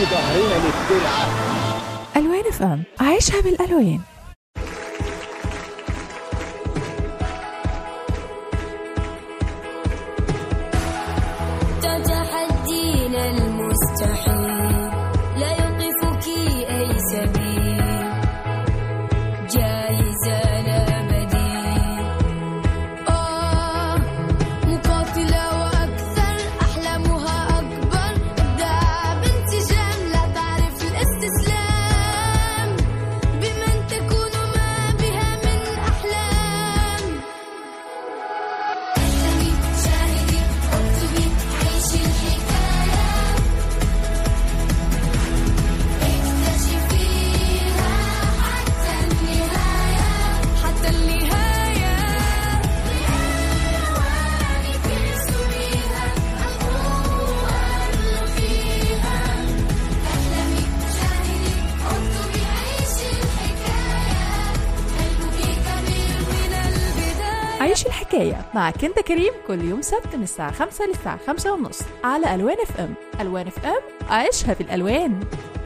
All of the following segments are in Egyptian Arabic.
ظهرنا للسرعة ألوان اف ام عيشها بالألوان تتحدين المستحيل لا يوقفك أي سبيل جاهزة لا بديل آه مقاتلة وأكثر أحلامها أكبر إبداع بانسجام لا تعرف الاستسلام بمن تكون ما بها من أحلام احلمي شاهدي اكتبي عيشي الحكاية اكتشفيها حتى النهاية حتى النهاية وانك تسويها القوة فيها احلمي شاهدي اكتبي عيشي الحكاية قلبك كبير من البداية عيش الحكاية مع كندا كريم كل يوم سبت من الساعة 5 للساعة 5 ونص على ألوان اف ام ألوان اف ام عيشها بالألوان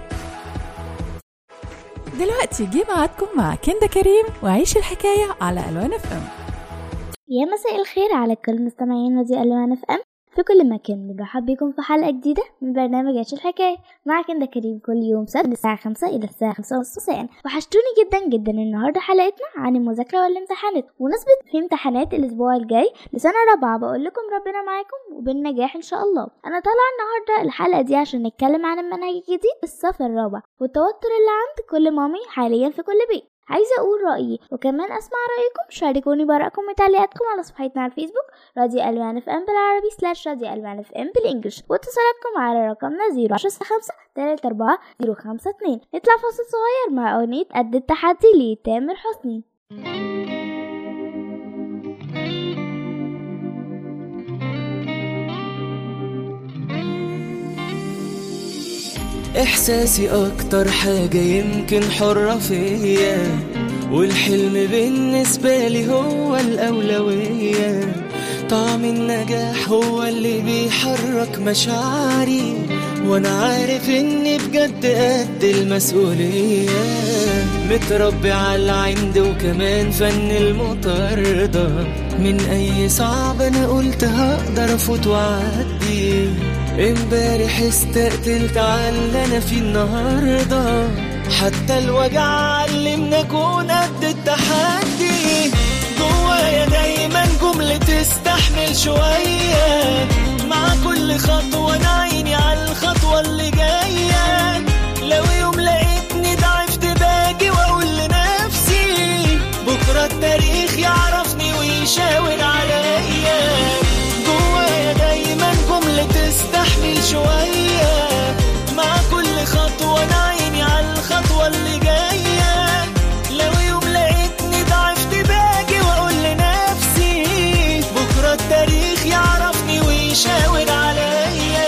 دلوقتي جه ميعادكم مع كندا كريم وعيش الحكاية على ألوان اف ام يا مساء الخير على كل مستمعين راديو ألوان اف ام في كل مكان بنرحب بكم في حلقة جديدة من برنامج عيش الحكاية معك كندا كريم كل يوم سبت من الساعة خمسة إلى الساعة خمسة ونص مساء وحشتوني جدا جدا النهاردة حلقتنا عن المذاكرة والامتحانات ونسبة في امتحانات الأسبوع الجاي لسنة رابعة بقول لكم ربنا معاكم وبالنجاح إن شاء الله أنا طالعة النهاردة الحلقة دي عشان نتكلم عن المنهج الجديد في الصف الرابع والتوتر اللي عند كل مامي حاليا في كل بيت عايزة أقول رأيي وكمان أسمع رأيكم شاركوني برأيكم وتعليقاتكم على صفحتنا على الفيسبوك راديو ألوان اف ام بالعربي سلاش راديو ألوان اف ام بالإنجلش واتصالاتكم على رقمنا زيرو عشرة خمسة تلاتة أربعة زيرو خمسة اتنين نطلع فاصل صغير مع أغنية قد التحدي لتامر حسني إحساسي أكتر حاجة يمكن حرة فيا والحلم بالنسبة لي هو الأولوية طعم النجاح هو اللي بيحرك مشاعري وأنا عارف إني بجد قد المسؤولية متربي على العند وكمان فن المطاردة من أي صعب أنا قلت هقدر أفوت وأعدي امبارح استقتلت على اللي انا فيه النهارده حتى الوجع علمنا اكون قد التحدي جوايا دايما جملة تستحمل شوية مع كل خطوة انا عيني على الخطوة اللي جاية لو يوم لقيتني ضعفت باجي واقول لنفسي بكرة التاريخ يعرفني ويشاور عليا جوايا دايما جملة تستحمل شوية مع كل خطوة أنا عيني على الخطوة اللي جاية لو يوم لقيتني ضعفت باجي وأقول لنفسي بكرة التاريخ يعرفني ويشاور عليا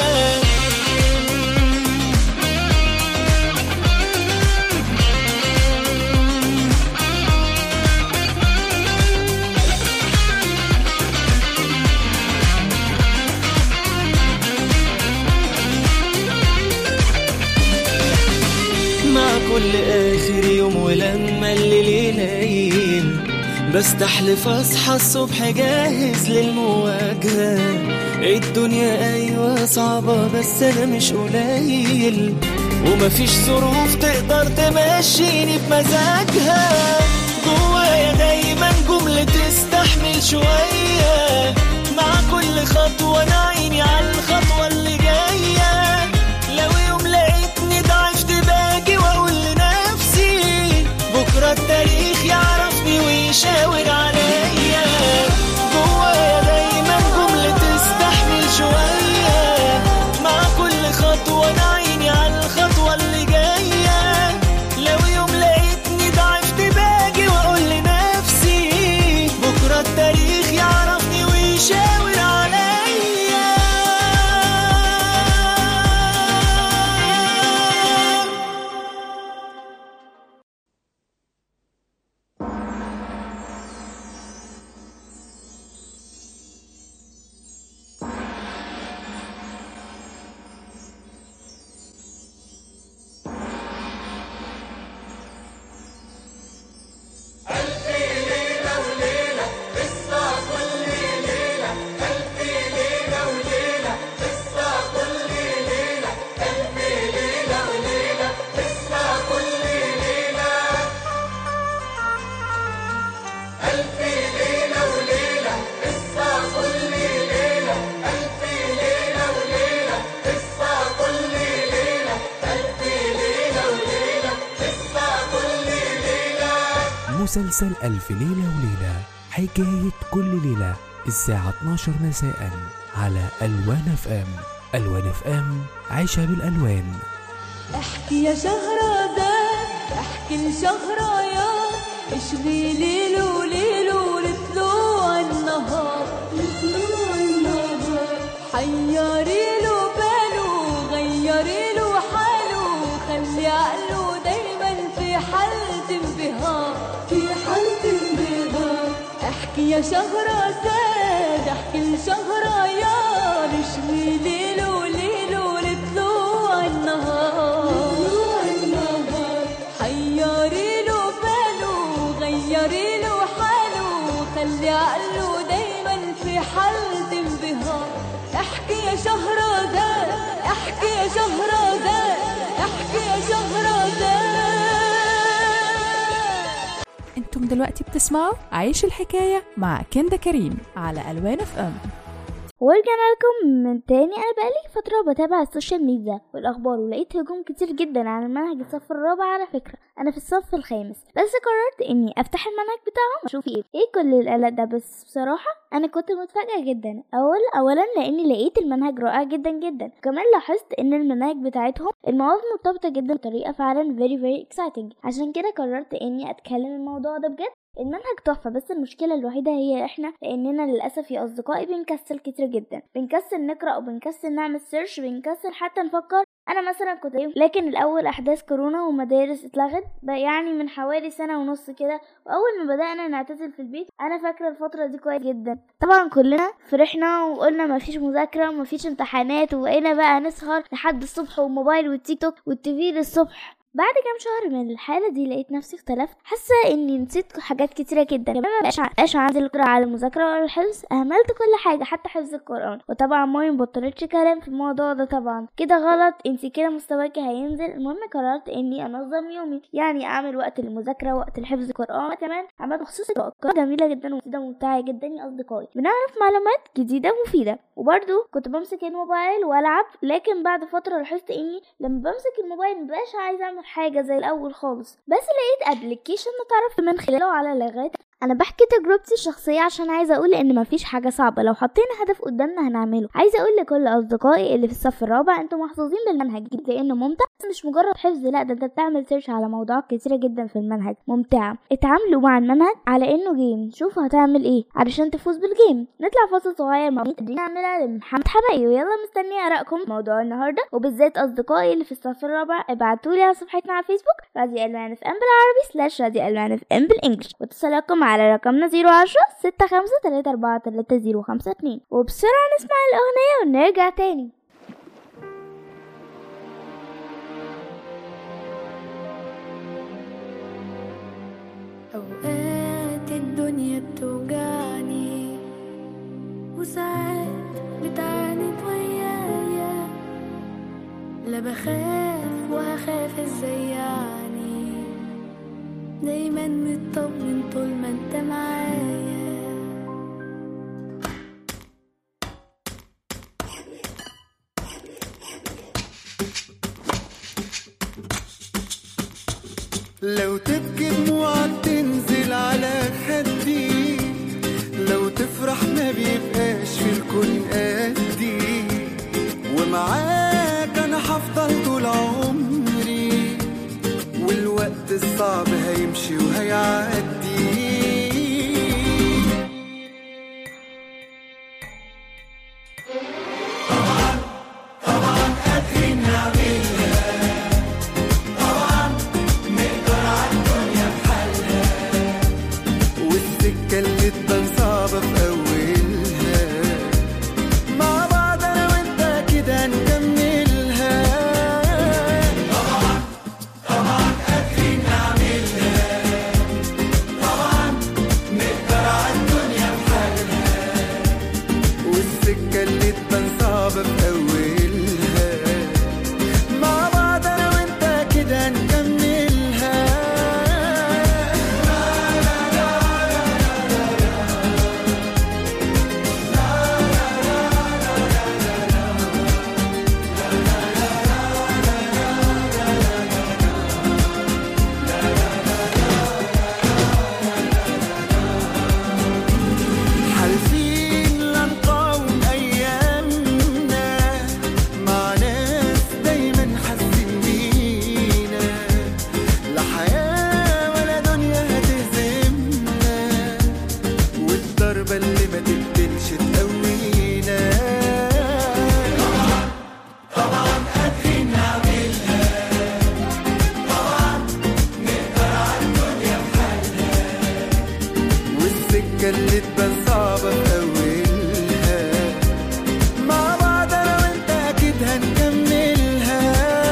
مع كل آخر يوم ولما الليل يليل بستحلف أصحى الصبح جاهز للمواجهة الدنيا أيوة صعبة بس أنا مش قليل ومفيش ظروف تقدر تمشيني بمزاجها جوايا دايما جملة تستحمل شوية مع كل خطوة أنا عيني على الخطوة اللي جاية لو يوم لقيتني ضعفت باجي واقول لنفسي بكره التاريخ يعرفني ويشاور عليا جوايا دايما جملة تستحمل شوية مع كل خطوة انا عيني على الخطوة اللي جاية لو يوم لقيتني ضعفت باجي واقول لنفسي بكره التاريخ مسلسل ألف ليلة وليلة حكاية كل ليلة الساعة 12 مساء على ألوان اف ام ألوان اف ام عيشها بالألوان احكي يا شهرزاد احكي لشهريار اشغي ليل وليل ولطلوع النهار لطلوع النهار حيري له باله غيري له حاله خلي عقله دايما في حالة انبهار في حالة انبهار احكي يا شهرزاد احكي لشهريار اشغي ليل وليل ولطلوع النهار حيري له باله غيري له حاله خلي عقله دايما في حالة انبهار احكي يا شهرزاد احكي يا شهرزاد احكي يا شهرزاد انتم دلوقتي بتسمعوا عيش الحكاية مع كندا كريم على ألوان اف ام ورجعنا لكم من تاني انا بقالي فتره بتابع السوشيال ميديا والاخبار ولقيت هجوم كتير جدا على المنهج الصف الرابع على فكره انا في الصف الخامس بس قررت اني افتح المنهج بتاعهم واشوف ايه ايه كل القلق ده بس بصراحه انا كنت متفاجئه جدا اول اولا لاني لقيت المنهج رائع جدا جدا كمان لاحظت ان المناهج بتاعتهم المواد مرتبطه جدا بطريقه فعلا very very exciting عشان كده قررت اني اتكلم الموضوع ده بجد المنهج تحفة بس المشكلة الوحيدة هي احنا لاننا للأسف يا أصدقائي بنكسل كتير جدا بنكسل نقرأ وبنكسل نعمل سيرش بنكسل حتى نفكر انا مثلا كنت أيوم لكن الاول احداث كورونا ومدارس اتلغت بقى يعني من حوالي سنه ونص كده واول ما بدانا نعتزل في البيت انا فاكره الفتره دي كويس جدا طبعا كلنا فرحنا وقلنا مفيش مذاكره ومفيش امتحانات وبقينا بقى نسهر لحد الصبح والموبايل والتيك توك والتيفي للصبح بعد كام شهر من الحالة دي لقيت نفسي اختلفت حاسة اني نسيت حاجات كتيرة جدا كمان مبقاش مبقاش عندي القدرة على المذاكرة ولا الحفظ اهملت كل حاجة حتى حفظ القرآن وطبعا مامي مبطلتش كلام في الموضوع ده طبعا كده غلط انتي كده مستواكي هينزل المهم قررت اني انظم يومي يعني اعمل وقت للمذاكرة وقت لحفظ القرآن كمان عملت مخصوص القراءة جميلة جدا ومفيدة وممتعة جدا يا اصدقائي بنعرف معلومات جديدة مفيدة وبرضو كنت بمسك الموبايل والعب لكن بعد فترة لاحظت اني لما بمسك الموبايل مبقاش عايزة اعمل حاجة زي الاول خالص بس لقيت ابلكيشن نتعرف من خلاله على لغات انا بحكي تجربتي الشخصيه عشان عايزه اقول ان مفيش حاجه صعبه لو حطينا هدف قدامنا هنعمله عايزه اقول لكل اصدقائي اللي في الصف الرابع انتم محظوظين بالمنهج لانه ممتع بس مش مجرد حفظ لا ده انت بتعمل سيرش على موضوعات كتيره جدا في المنهج ممتعه اتعاملوا مع المنهج على انه جيم شوف هتعمل ايه علشان تفوز بالجيم نطلع فاصل صغير مع مين نعملها لمحمد حماقي ويلا مستنيه ارائكم في موضوع النهارده وبالذات اصدقائي اللي في الصف الرابع ابعتولي على صفحتنا على فيسبوك راديو الوان اف ام بالعربي سلاش راديو الوان اف ام بالانجلش واتصالاتكم على رقمنا 010 65 34 3052 وبسرعه نسمع الاغنيه ونرجع تاني أوقات الدنيا بتوجعني وساعات بتعاند ويايا لا بخاف وهخاف ازاي يعني دايما مطمن طول ما انت معايا لو تبكي دموعك تنزل على خدي لو تفرح ما بيبقاش في الكون قدي ومعاك انا هفضل طول عمري والوقت الصعب هيمشي وهيعدي والسكة اللي تبان صعبة في أولها مع بعض أنا وأنت كده نكملها طبعا طبعا قادرين نعملها اللي تبان صعبة في أولها مع بعض أنا وأنت أكيد هنكملها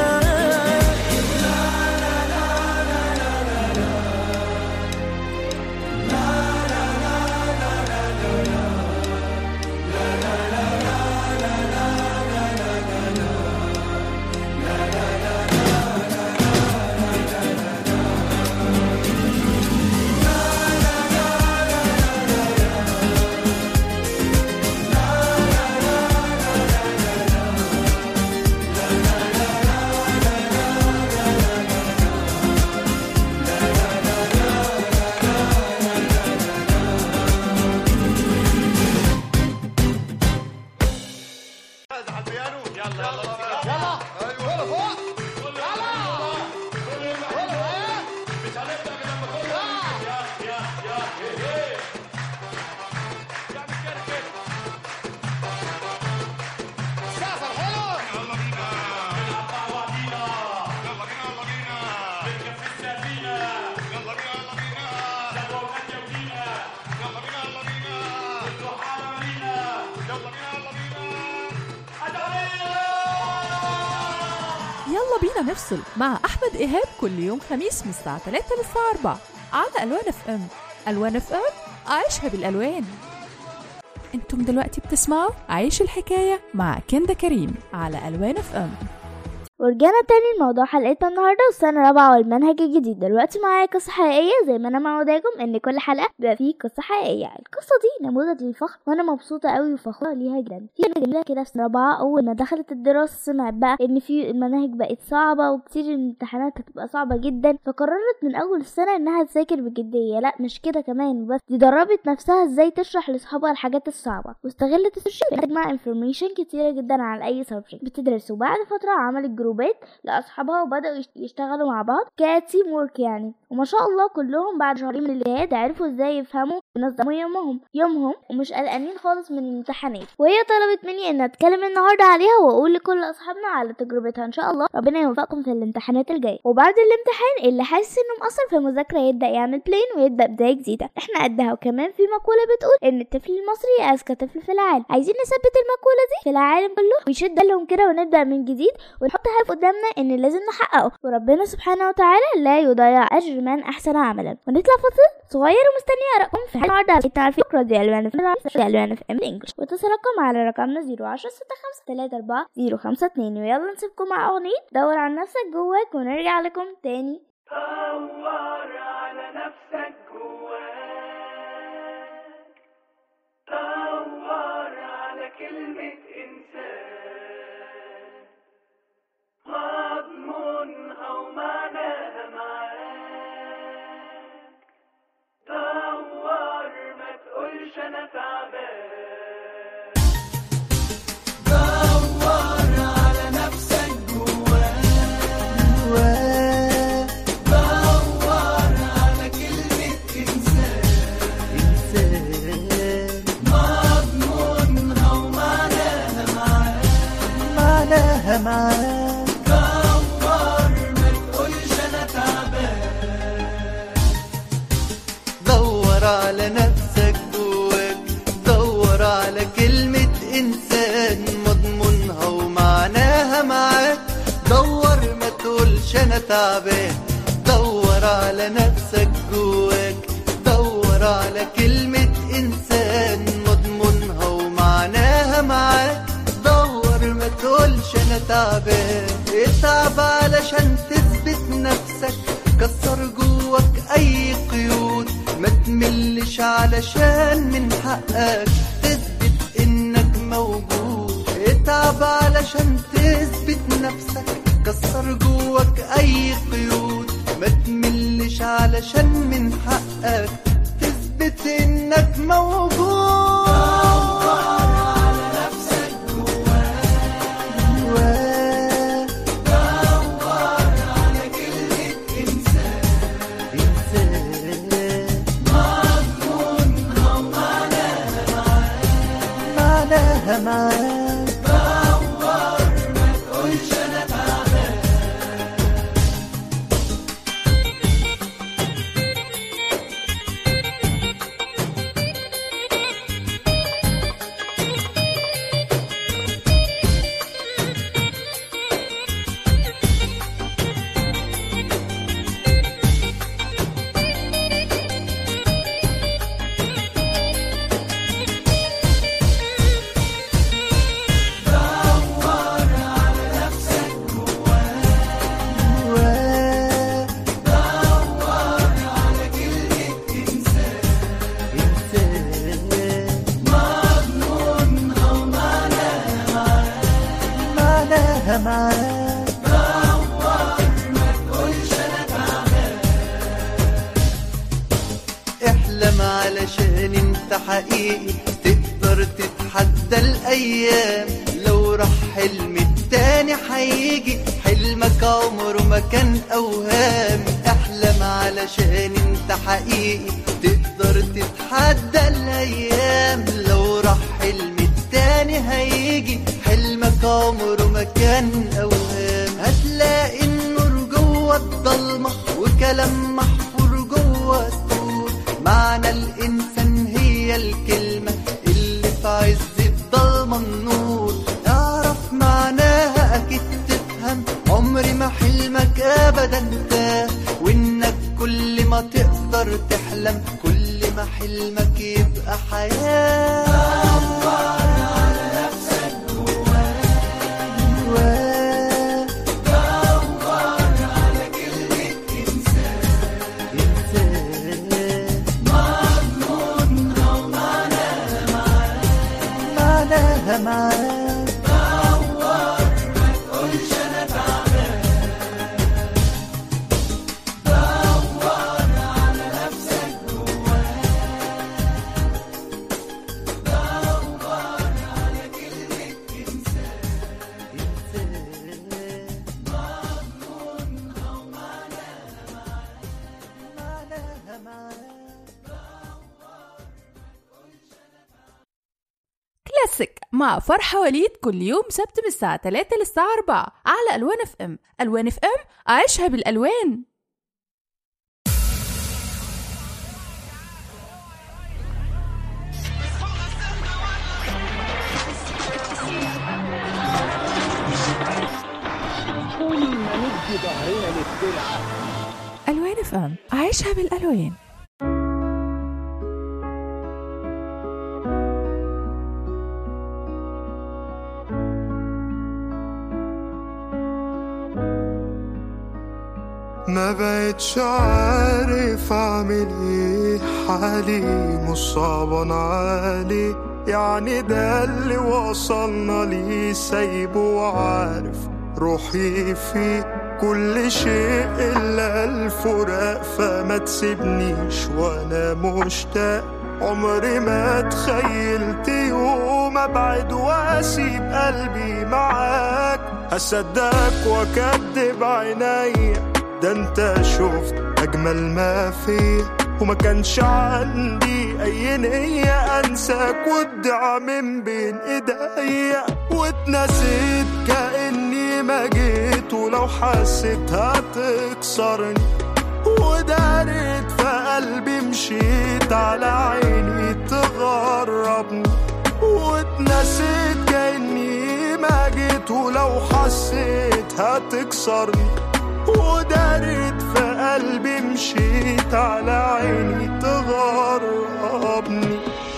يلا بينا نفصل مع أحمد إيهاب كل يوم خميس من الساعة 3 للساعة 4 على ألوان اف ام ألوان اف ام عيشها بالألوان انتم دلوقتي بتسمعوا عيش الحكاية مع كندا كريم على ألوان اف ام ورجعنا تاني لموضوع حلقتنا النهاردة والسنة الرابعة والمنهج الجديد دلوقتي معايا قصة حقيقية زي ما أنا معوداكم إن كل حلقة بيبقى فيه قصة حقيقية القصة دي نموذج للفخر وأنا مبسوطة قوي وفخورة ليها جدا في بنت جميلة كده في سنة رابعة أول ما دخلت الدراسة سمعت بقى إن في المناهج بقت صعبة وكتير الامتحانات هتبقى صعبة جدا فقررت من أول السنة إنها تذاكر بجدية لا مش كده كمان بس دي دربت نفسها إزاي تشرح لأصحابها الحاجات الصعبة واستغلت السوشيال تجمع انفورميشن كتيرة جدا عن أي سبجكت بتدرسه بعد فترة عملت جروبات لأصحابها وبدأوا يشت- يشتغلوا مع بعض كتيم وورك يعني وما شاء الله كلهم بعد شهرين من الاجتهاد عرفوا ازاي يفهموا ينظموا يومهم يومهم ومش قلقانين خالص من الامتحانات وهي طلبت مني ان اتكلم النهارده عليها واقول لكل اصحابنا على تجربتها ان شاء الله ربنا يوفقكم في الامتحانات الجايه وبعد الامتحان اللي حاسس انه مقصر في المذاكره يبدا يعمل بلين ويبدا بدايه جديده احنا قدها وكمان في مقوله بتقول ان الطفل المصري اذكى طفل في العالم عايزين نثبت المقوله دي في العالم كله ويشد لهم كده ونبدا من جديد ونحط هدف قدامنا ان لازم نحققه وربنا سبحانه وتعالى لا يضيع اجر من احسن عملا ونطلع فاصل صغير ومستنيه ارائكم في حلقه النهارده على تعرفين راديو الوان في الوان في ام انجلش واتصل رقم على رقمنا 010 65 34 052 ويلا نسيبكم مع اغنيه دور على نفسك جواك ونرجع لكم تاني دور على نفسك جواك دور على كلمة إنسان مضمونها ومعناها معاك دور ما تقولش أنا تعبان دور على نفسك جواك دور على كلمة إنسان إنسان مضمونها ومعناها معاك معناها معاك دور ما تقولش أنا تعبان دور على نفسك جواك دور على كلمة إنسان مضمونها ومعناها معاك دور ما تقولش أنا تعبان دور على نفسك جواك دور على كلمة إنسان مضمونها ومعناها معاك دور ما تقولش أنا تعبان اتعب علشان تثبت نفسك كسر جواك أي قيود ما تملش علشان من حقك تثبت إنك موجود اتعب علشان تثبت نفسك كسر جواك أي قيود ما تملش علشان من حقك تثبت إنك موجود على نفسك جواك دور على كلمة إنسان إنسان مضمونها ومعناها معاك معناها معاك دور ما تقولش أنا تعبان احلم علشان انت حقيقي تقدر تتحدى الايام لو راح حلم التاني هيجي حلمك عمره ما كان اوهام احلم علشان انت حقيقي تقدر تتحدى الايام لو راح حلم التاني هيجي حلمك عمره ما كان اوهام هتلاقي النور جوه الضلمه وكلام محفور جوه السور معنى الانسان هي الكلمه اللي في عز الضلمه النور اعرف معناها اكيد تفهم عمري ما حلمك ابدا تاه وانك كل ما تقدر تحلم كل ما حلمك يبقى حياه جواه معناها معاك معناها معاك كلاسيك مع فرحة وليد كل يوم سبت من الساعة 3 للساعة 4 على ألوان اف ام ألوان اف ام عيشها بالألوان ألوان اف ام عيشها بالألوان ما بقتش عارف اعمل ايه حالي مش صعبان عليه يعني ده اللي وصلنا ليه سايبه وعارف روحي فيه كل شيء الا الفراق فما تسيبنيش وانا مشتاق عمري ما تخيلت يوم ابعد واسيب قلبي معاك هصدقك واكدب عينيا ده انت شفت اجمل ما فيه وما كانش عندي اي نية انساك وادعى من بين ايديا واتنسيت كاني ما جيت ولو حسيت هتكسرني ودارت في قلبي مشيت على عيني تغربني واتنسيت كاني ما جيت ولو حسيت هتكسرني ودارت في قلبي مشيت على عيني تغربني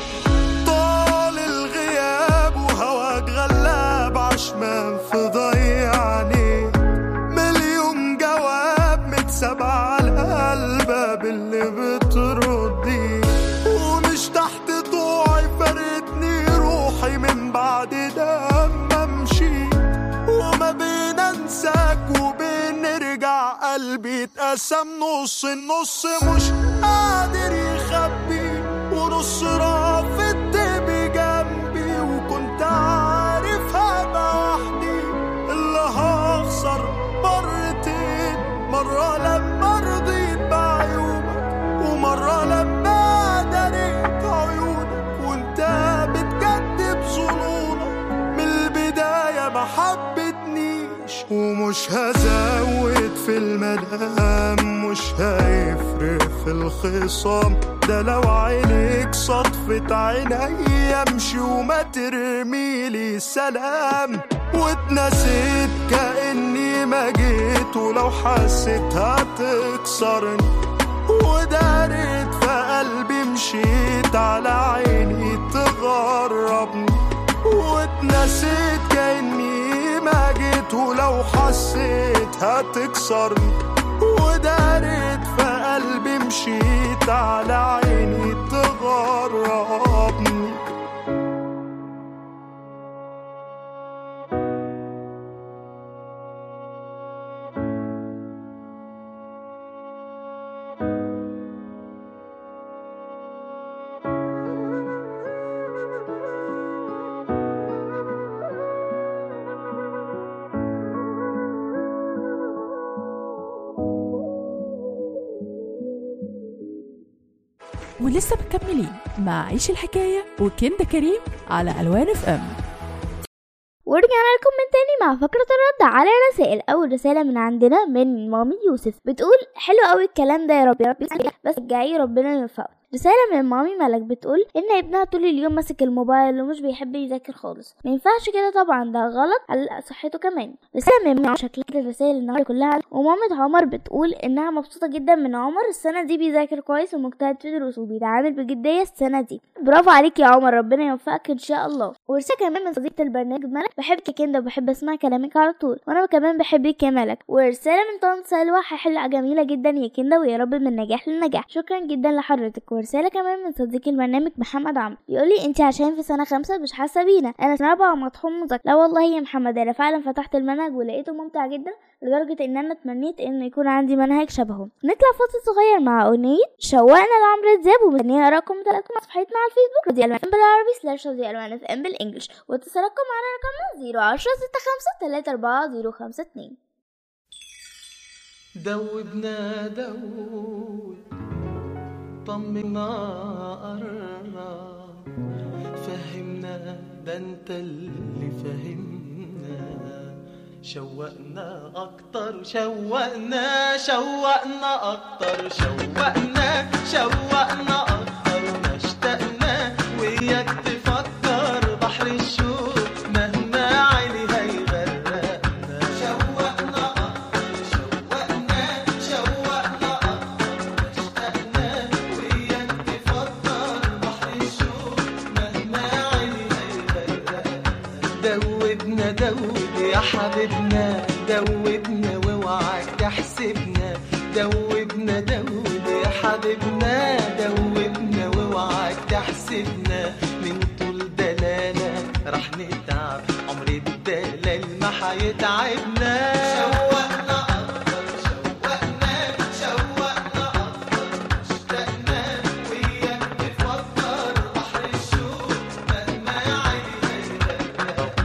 طال الغياب وهواك غلاب عشمان في ضيعني مليون جواب متساب على الباب اللي بتردي ومش تحت طوعي فارقتني روحي من بعد ده ما مشيت وما بين انساك وبين نرجع قلبي اتقسم نص النص مش قادر يخبي ونص رافض بجنبي وكنت عارف هبقى وحدي اللي هخسر مرتين مرة لما رضيت بعيوبك ومرة لما دريت عيونك وانت بتكذب ظنونك من البداية ما حبتنيش ومش هزود في المدام مش هيفرق في الخصام ده لو عينيك صدفة عيني امشي وما ترميلي سلام واتنسيت كأني ما جيت ولو حسيت هتكسرني ودارت في قلبي مشيت على عيني تغربني واتنسيت كأني ما جيت ولو حسيت هتكسرني ودارت في قلبي مشيت على عيني تغربني ولسه مكملين مع عيش الحكاية وكندا كريم على ألوان اف ام ورجعنا لكم من تاني مع فقرة الرد على الرسائل أول رسالة من عندنا من مامي يوسف بتقول حلو قوي الكلام ده يا رب يا رب بس جاي ربنا يوفقه رسالة من مامي ملك بتقول إن ابنها طول اليوم ماسك الموبايل ومش بيحب يذاكر خالص ما ينفعش كده طبعا ده غلط على صحته كمان رسالة من ماما شكلها الرسائل النهاردة كلها ومامة عمر بتقول إنها مبسوطة جدا من عمر السنة دي بيذاكر كويس ومجتهد في دروسه وبيتعامل بجدية السنة دي برافو عليك يا عمر ربنا يوفقك إن شاء الله ورسالة كمان من صديقة البرنامج ملك بحبك يا كندا وبحب أسمع كلامك على طول وأنا كمان بحبك يا ملك ورسالة من طنط سلوى حلقة جميلة جدا يا كندا ويا رب من نجاح لنجاح شكرا جدا لحضرتك ورسالة كمان من صديق البرنامج محمد عمرو يقول لي انت عشان في سنة خمسة مش حاسة بينا انا سنة رابعة ومطحون مذاكرة لا والله يا محمد انا فعلا فتحت المنهج ولقيته ممتع جدا لدرجة ان انا تمنيت ان يكون عندي منهج شبهه نطلع فاصل صغير مع اغنية شوقنا لعمرو دياب ومستنية اراكم تلاقيكم على صفحتنا على الفيسبوك راديو الوان بالعربي سلاش راديو الوان اف ام بالانجلش واتصالاتكم على رقمنا زيرو عشرة ستة خمسة تلاتة أربعة زيرو خمسة اتنين دوبنا دوب طمنا قرب فهمنا ده انت اللي فهمنا شوقنا اكتر شوقنا شوقنا اكتر شوقنا شوقنا اكتر ما اشتقنا وياك تفكر بحر الشوق مهما عيني هيغرقنا شوقنا اكتر شوقنا شوقنا اكتر اشتقنا وياك تفكر بحر الشوق مهما عيني هيغرقنا دوبنا دوب يا حبيبنا دوبنا واوعك تحسبنا دوبنا دوب يا حبيبنا دوبنا واوعك تحسبنا من طول دلالة رح نتعب عمر الدلال ما حيتعبنا شوقنا أكتر شوقنا شوقنا أكتر اشتقنا وياك تفكر بحر الشوق مهما عيني هيغرقنا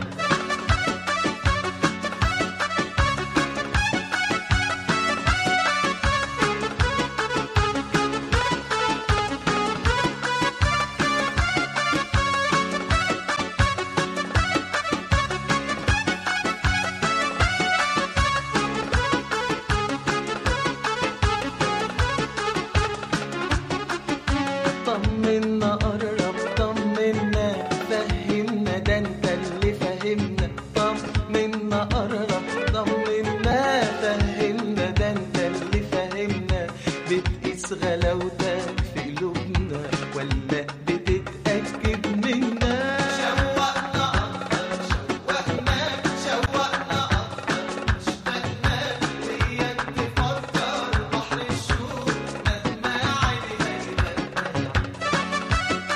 طمنا قرب طمنا فهمنا ده انت اللي فهمنا طمنا قرب طمنا فهمنا ده انت اللي فهمنا بتقيس غلاوتك في قلوبنا ولا بتتأكد منا شوقنا أكتر شوقنا شوقنا أكتر اشتقنا وياك تفكر بحر الشوق مهما عيني هيغرقنا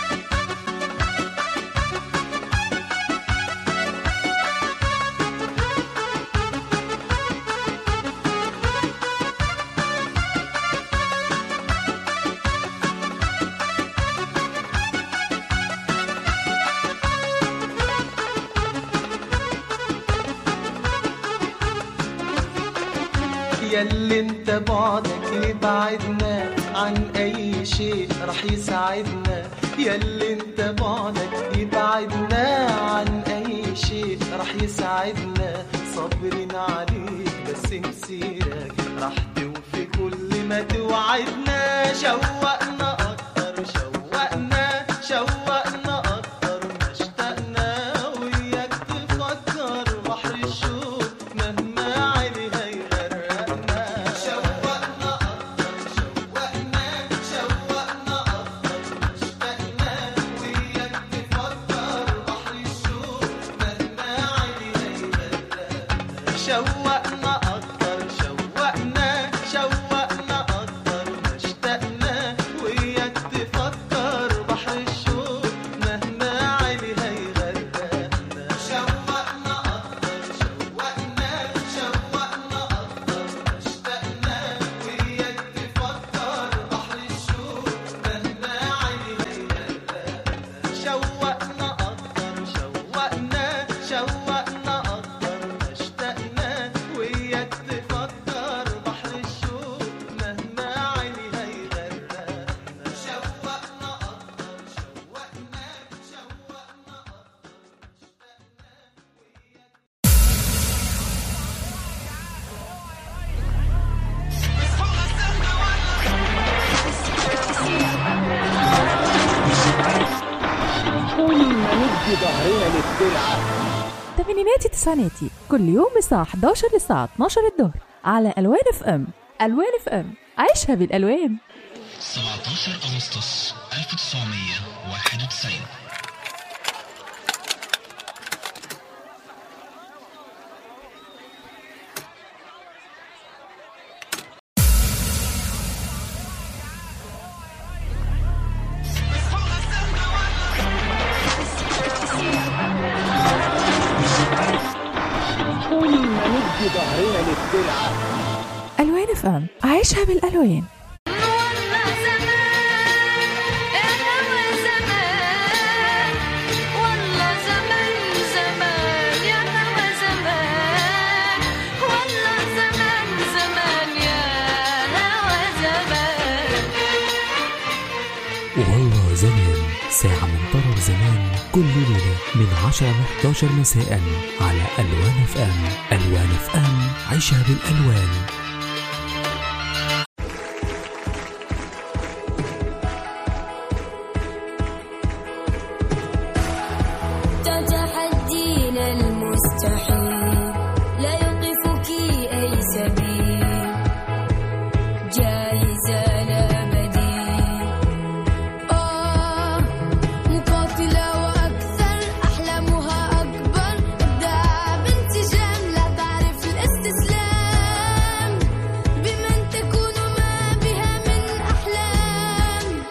ياللي انت بعدك يبعدنا عن اي شيء رح يساعدنا ياللي انت بعدك يبعدنا عن اي شيء رح يساعدنا صابرين عليك بس مسيرك رح توفي كل ما توعدنا شوقنا اكتر شوقنا شوقنا اكتر ما اشتقنا وياك تفكر بحر الشوق مهما عيني هيغرقنا شوقنا اكتر شوقنا شوقنا اكتر ما اشتقنا وياك تفكر بحر الشوق مهما عيني هيغرقنا شوقنا اكتر شوقنا شوقنا اكتر ما اشتقنا تمانيناتي تسعيناتي كل يوم الساعة 11 للساعة 12 الظهر على ألوان اف ام ألوان اف ام عيشها بالألوان 17 أغسطس 1991 ألوان اف ام عيشها بالألوان والله زمان انا وزمان والله زمان زمان يا هوا زمان والله زمان زمان يا هوا زمان والله زمان ساعة من طرب زمان كل ليلة من 10 ل 11 مساء على ألوان اف ام ألوان اف ام عيشها بالألوان تتحدين المستحيل لا يوقفك أي سبيل جاهزة لا بديل آه مقاتلة وأكثر أحلامها أكبر إبداع بانسجام لا تعرف الاستسلام بمن تكون ما بها من أحلام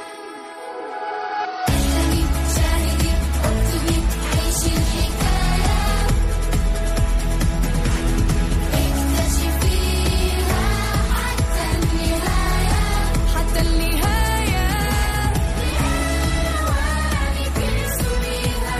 احلمي شاهدي اكتبي عيشي الحكاية اكتشفيها حتى النهاية حتى النهاية وانك تسويها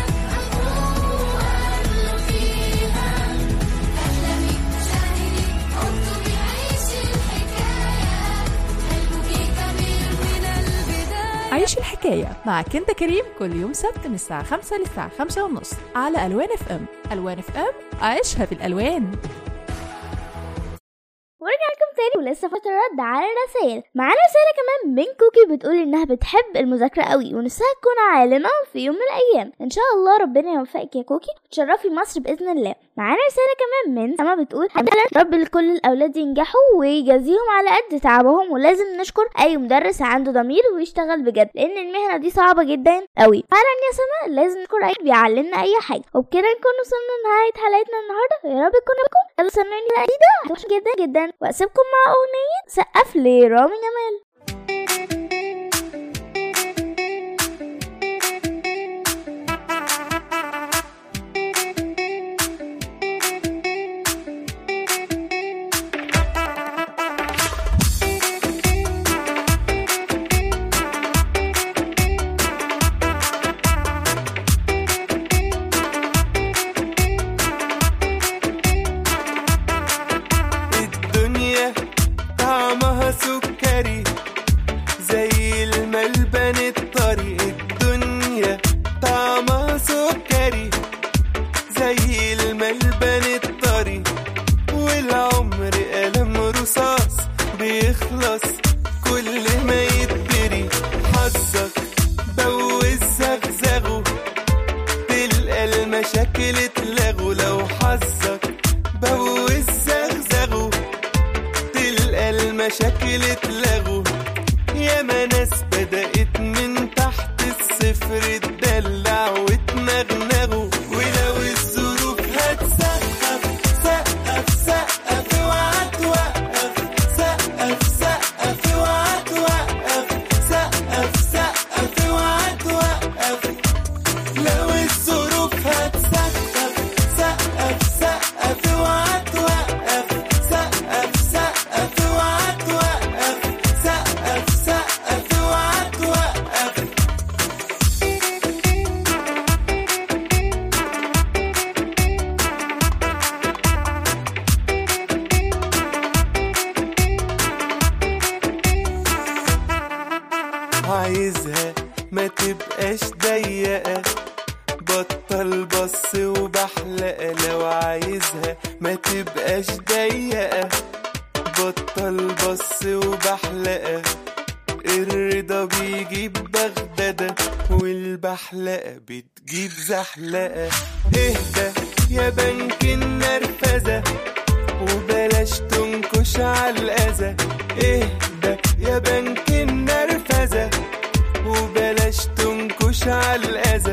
القوة فيها احلمي شاهدي اكتبي عيشي الحكاية قلبك كبير من البداية عيش الحكاية مع كندا كريم كل يوم سبت من الساعة 5 للساعة 5 ونص على ألوان اف ام ألوان اف ام عيشها بالألوان ورجع لكم تاني ولسه فترة رد على الرسائل معانا رسالة كمان من كوكي بتقول انها بتحب المذاكرة قوي ونفسها تكون عالمة في يوم من الايام ان شاء الله ربنا يوفقك يا كوكي وتشرفي مصر باذن الله معانا رسالة كمان من سما بتقول حبيبي رب لكل الاولاد ينجحوا ويجازيهم على قد تعبهم ولازم نشكر اي مدرس عنده ضمير ويشتغل بجد لان المهنة دي صعبة جدا قوي فعلا يا سما لازم نشكر اي بيعلمنا اي حاجة وبكده نكون وصلنا لنهاية حلقتنا النهاردة يا رب تكون بكم يلا سمعني بقى جديدة هتوحش جدا جدا واسيبكم مع اغنية سقف لرامي جمال الدنيا طعمها سكري زي الملبن الطري الدنيا طعمها سكري زي الملبن الطري والعمر قلم رصاص بيخلص كل ما يتدري حظك بوز زغزغه تلقى المشاكل اتلغوا لو حظك بوز زغزغه تلقى المشاكل اتلغوا ياما ناس بدأت من تحت الصفر تدلع وتنغنغوا ولو الظروف هتسقف سقف سقف اوعى توقف سقف سقف اوعى توقف سقف سقف اوعى توقف لو الظروف هتسقف سقف سقف اوعى توقف سقف سقف اوعى توقف سقف سقف اوعى توقف عايزها ما تبقاش ضيقة بطل بص وبحلقة لو عايزها ما تبقاش ضيقة بطل بص وبحلقة الرضا رضا بيجيب بغدادة والبحلقة بتجيب زحلقة اهدى يا بنك النرفزة وبلاش تنكش على الأذى اهدى يا بنك النرفزة وبلاش تنكش على الأذى